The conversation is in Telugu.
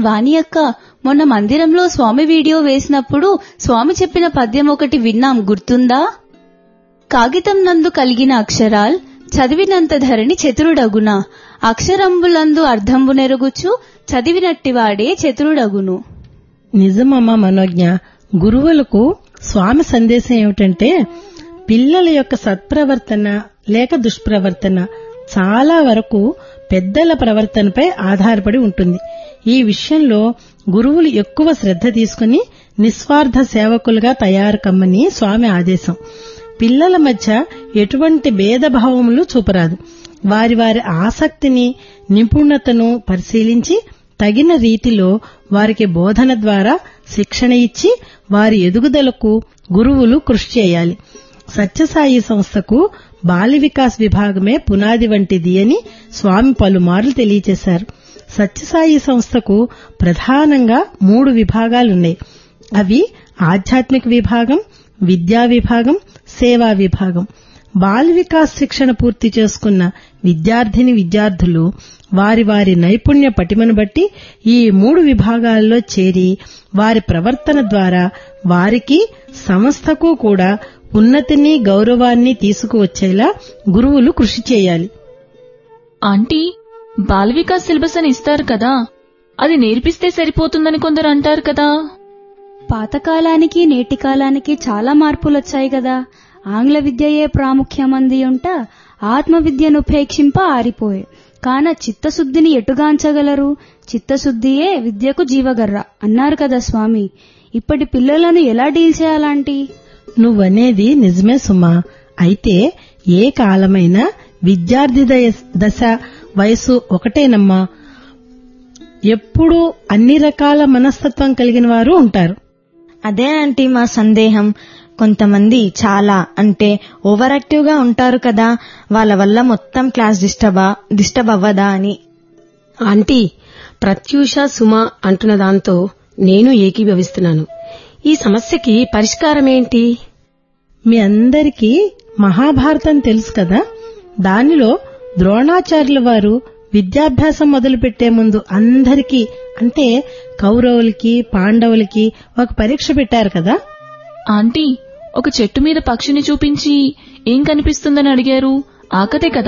వాణి అక్క మొన్న మందిరంలో స్వామి వీడియో వేసినప్పుడు స్వామి చెప్పిన పద్యం ఒకటి విన్నాం గుర్తుందా కాగితం నందు కలిగిన అక్షరాల్ చదివినంత ధరణి చతురుడగున అక్షరంబులందు అర్థంబు నెరుగుచు చదివినట్టివాడే చతురుడగును నిజమమ్మా మనోజ్ఞ గురువులకు స్వామి సందేశం ఏమిటంటే పిల్లల యొక్క సత్ప్రవర్తన లేక దుష్ప్రవర్తన చాలా వరకు పెద్దల ప్రవర్తనపై ఆధారపడి ఉంటుంది ఈ విషయంలో గురువులు ఎక్కువ శ్రద్ధ తీసుకుని నిస్వార్థ సేవకులుగా తయారు కమ్మని స్వామి ఆదేశం పిల్లల మధ్య ఎటువంటి భేదభావములు చూపరాదు వారి వారి ఆసక్తిని నిపుణతను పరిశీలించి తగిన రీతిలో వారికి బోధన ద్వారా శిక్షణ ఇచ్చి వారి ఎదుగుదలకు గురువులు కృషి చేయాలి సత్యసాయి సంస్థకు బాల వికాస్ విభాగమే పునాది వంటిది అని స్వామి పలుమార్లు తెలియచేశారు సత్యసాయి సంస్థకు ప్రధానంగా మూడు విభాగాలున్నాయి అవి ఆధ్యాత్మిక విభాగం విద్యా విభాగం సేవా విభాగం బాల వికాస్ శిక్షణ పూర్తి చేసుకున్న విద్యార్థిని విద్యార్థులు వారి వారి నైపుణ్య పటిమను బట్టి ఈ మూడు విభాగాల్లో చేరి వారి ప్రవర్తన ద్వారా వారికి సంస్థకు కూడా ఉన్నతిని గౌరవాన్ని తీసుకువచ్చేలా గురువులు కృషి చేయాలి ఆంటీ బాల వికాస్ సిలబస్ అని ఇస్తారు కదా అది నేర్పిస్తే సరిపోతుందని కొందరు అంటారు కదా పాతకాలానికి నేటి కాలానికి చాలా మార్పులొచ్చాయి కదా ఆంగ్ల విద్యయే ప్రాముఖ్యమంది ఉంట ఆత్మ విద్యను ఉపేక్షింప ఆరిపోయే కాన చిత్తశుద్ధిని ఎటుగాంచగలరు చిత్తశుద్ధియే విద్యకు జీవగర్ర అన్నారు కదా స్వామి ఇప్పటి పిల్లలను ఎలా డీల్ చేయాలంటీ నువ్వనేది నిజమే సుమా అయితే ఏ కాలమైనా విద్యార్థి దయ- దశ వయసు ఒకటేనమ్మా ఎప్పుడూ అన్ని రకాల మనస్తత్వం కలిగిన వారు ఉంటారు అదే ఆంటీ మా సందేహం కొంతమంది చాలా అంటే ఓవర్ యాక్టివ్ గా ఉంటారు కదా వాళ్ళ వల్ల మొత్తం క్లాస్ డిస్టర్బ్ డిస్టర్బ్ అవ్వదా అని ఆంటీ ప్రత్యూష సుమ అంటున్న దాంతో నేను ఏకీభవిస్తున్నాను ఈ సమస్యకి పరిష్కారమేంటి మీ అందరికీ మహాభారతం తెలుసు కదా దానిలో ద్రోణాచార్యుల వారు విద్యాభ్యాసం మొదలుపెట్టే ముందు అందరికీ అంటే కౌరవులకి పాండవులకి ఒక పరీక్ష పెట్టారు కదా ఆంటీ ఒక చెట్టు మీద పక్షిని చూపించి ఏం కనిపిస్తుందని అడిగారు ఆకతే కదా